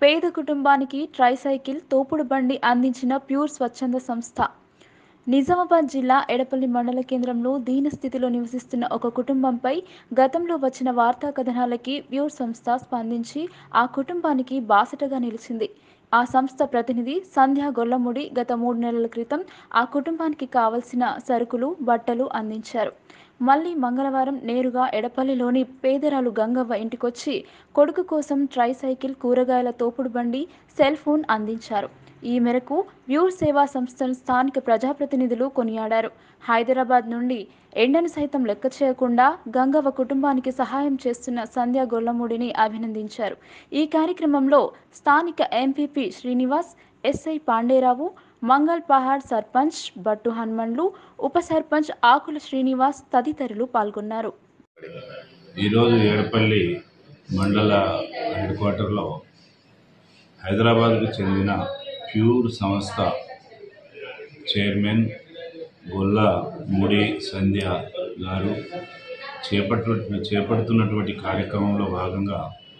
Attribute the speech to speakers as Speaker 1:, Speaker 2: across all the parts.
Speaker 1: పేద కుటుంబానికి ట్రైసైకిల్ తోపుడు బండి అందించిన ప్యూర్ స్వచ్ఛంద సంస్థ నిజామాబాద్ జిల్లా ఎడపల్లి మండల కేంద్రంలో దీనస్థితిలో నివసిస్తున్న ఒక కుటుంబంపై గతంలో వచ్చిన వార్తా కథనాలకి ప్యూర్ సంస్థ స్పందించి ఆ కుటుంబానికి బాసటగా నిలిచింది ఆ సంస్థ ప్రతినిధి సంధ్యా గొల్లముడి గత మూడు నెలల క్రితం ఆ కుటుంబానికి కావలసిన సరుకులు బట్టలు అందించారు మళ్ళీ మంగళవారం నేరుగా ఎడపల్లిలోని పేదరాలు గంగవ్వ ఇంటికొచ్చి కొడుకు కోసం ట్రైసైకిల్ కూరగాయల తోపుడు బండి సెల్ ఫోన్ అందించారు ఈ మేరకు వ్యూర్ సేవా సంస్థను స్థానిక ప్రజాప్రతినిధులు కొనియాడారు హైదరాబాద్ నుండి ఎండను సైతం లెక్క చేయకుండా గంగవ్వ కుటుంబానికి సహాయం చేస్తున్న సంధ్యా గొల్లమూడిని అభినందించారు ఈ కార్యక్రమంలో స్థానిక ఎంపీపీ శ్రీనివాస్ ఎస్ఐ పాండేరావు మంగల్ పహాడ్ సర్పంచ్ బట్టు హనుమండ్లు ఉప సర్పంచ్ ఆకుల శ్రీనివాస్ తదితరులు పాల్గొన్నారు
Speaker 2: ఈరోజు ఏడపల్లి మండల హెడ్ క్వార్టర్లో హైదరాబాద్కు చెందిన ప్యూర్ సంస్థ చైర్మన్ గొల్ల ముడి సంధ్య గారు చేపట్టు చేపడుతున్నటువంటి కార్యక్రమంలో భాగంగా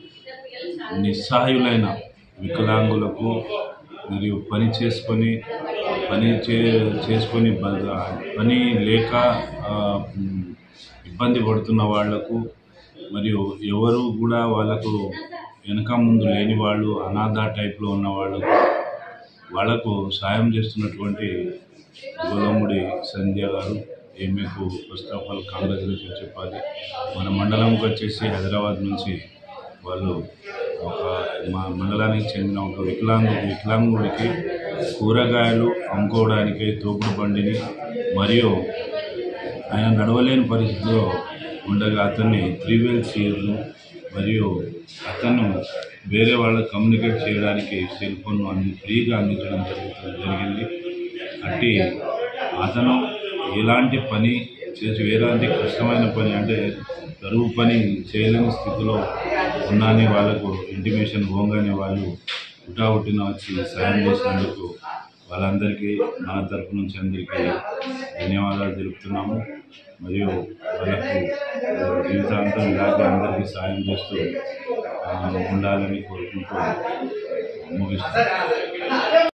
Speaker 2: నిస్సహాయులైన వికలాంగులకు మరియు పని చేసుకొని పని చే చేసుకొని బ- పని లేక ఆ, మ్, ఇబ్బంది పడుతున్న వాళ్లకు మరియు ఎవరు కూడా వాళ్ళకు వెనక ముందు లేని వాళ్ళు అనాథ టైప్లో ఉన్న వాళ్ళకు వాళ్లకు సాయం చేస్తున్నటువంటి గోలముడి సంధ్య గారు ఈమెకు ఫస్ట్ ఆఫ్ ఆల్ కాంగ్రాచులేషన్ చెప్పాలి మన మండలంకి వచ్చేసి హైదరాబాద్ నుంచి వాళ్ళు ఒక మా మండలానికి చెందిన ఒక వికలాంగు వికలాంగుడికి కూరగాయలు అమ్ముకోవడానికి తోపుడు బండిని మరియు ఆయన నడవలేని పరిస్థితిలో ఉండగా అతన్ని త్రీ వీల్ చైర్లు మరియు అతను వేరే వాళ్ళకి కమ్యూనికేట్ చేయడానికి సెల్ ఫోన్ అంది ఫ్రీగా అందించడం జరుగుతుంది జరిగింది అట్టి అతను ఎలాంటి పని చేసి ఎలాంటి కష్టమైన పని అంటే కరువు పని చేయలేని స్థితిలో ఉన్నాని వాళ్ళకు ఇంటిమేషన్ పోగానే వాళ్ళు హుటాహుటిన వచ్చి సాయం చేసినందుకు వాళ్ళందరికీ నా తరపు నుంచి అందరికీ ధన్యవాదాలు తెలుపుతున్నాము మరియు వాళ్ళకు జీవితాంతం ఇలాగే అందరికీ సాయం చేస్తూ ఆ, ఉండాలని కోరుకుంటూ ముగిస్తున్నాను